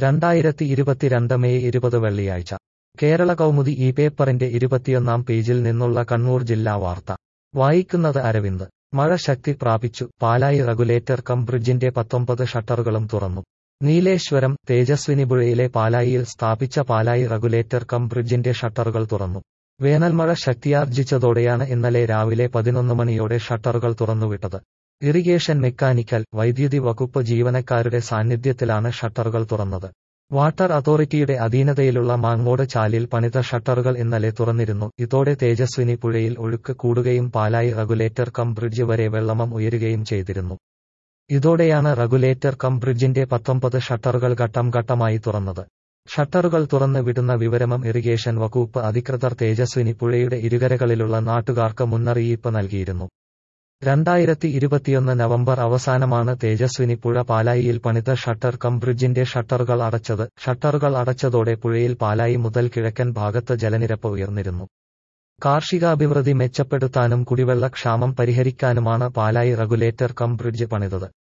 രണ്ടായിരത്തി ഇരുപത്തിരണ്ട് മെയ് ഇരുപത് വെള്ളിയാഴ്ച കേരള കൗമുദി ഈ പേപ്പറിന്റെ ഇരുപത്തിയൊന്നാം പേജിൽ നിന്നുള്ള കണ്ണൂർ ജില്ലാ വാർത്ത വായിക്കുന്നത് അരവിന്ദ് മഴ ശക്തി പ്രാപിച്ചു പാലായി റെഗുലേറ്റർ കം ബ്രിഡ്ജിന്റെ പത്തൊമ്പത് ഷട്ടറുകളും തുറന്നു നീലേശ്വരം തേജസ്വിനിപുഴയിലെ പാലായിയിൽ സ്ഥാപിച്ച പാലായി റെഗുലേറ്റർ കം ബ്രിഡ്ജിന്റെ ഷട്ടറുകൾ തുറന്നു വേനൽമഴ ശക്തിയാർജിച്ചതോടെയാണ് ഇന്നലെ രാവിലെ പതിനൊന്ന് മണിയോടെ ഷട്ടറുകൾ തുറന്നുവിട്ടത് ഇറിഗേഷൻ മെക്കാനിക്കൽ വൈദ്യുതി വകുപ്പ് ജീവനക്കാരുടെ സാന്നിധ്യത്തിലാണ് ഷട്ടറുകൾ തുറന്നത് വാട്ടർ അതോറിറ്റിയുടെ അധീനതയിലുള്ള മാങ്ങോട് ചാലിൽ പണിത ഷട്ടറുകൾ ഇന്നലെ തുറന്നിരുന്നു ഇതോടെ തേജസ്വിനി പുഴയിൽ ഒഴുക്ക് കൂടുകയും പാലായി റെഗുലേറ്റർ കം ബ്രിഡ്ജ് വരെ വെള്ളമം ഉയരുകയും ചെയ്തിരുന്നു ഇതോടെയാണ് റെഗുലേറ്റർ കം ബ്രിഡ്ജിന്റെ പത്തൊമ്പത് ഷട്ടറുകൾ ഘട്ടം ഘട്ടമായി തുറന്നത് ഷട്ടറുകൾ തുറന്ന് വിടുന്ന വിവരമം ഇറിഗേഷൻ വകുപ്പ് അധികൃതർ തേജസ്വിനി പുഴയുടെ ഇരുകരകളിലുള്ള നാട്ടുകാർക്ക് മുന്നറിയിപ്പ് നൽകിയിരുന്നു രണ്ടായിരത്തി ഇരുപത്തിയൊന്ന് നവംബർ അവസാനമാണ് തേജസ്വിനി പുഴ പാലായിയിൽ പണിത ഷട്ടർ കം ബ്രിഡ്ജിന്റെ ഷട്ടറുകൾ അടച്ചത് ഷട്ടറുകൾ അടച്ചതോടെ പുഴയിൽ പാലായി മുതൽ കിഴക്കൻ ഭാഗത്ത് ജലനിരപ്പ് ഉയർന്നിരുന്നു കാർഷികാഭിവൃദ്ധി മെച്ചപ്പെടുത്താനും കുടിവെള്ള ക്ഷാമം പരിഹരിക്കാനുമാണ് പാലായി റെഗുലേറ്റർ കം ബ്രിഡ്ജ് പണിതത്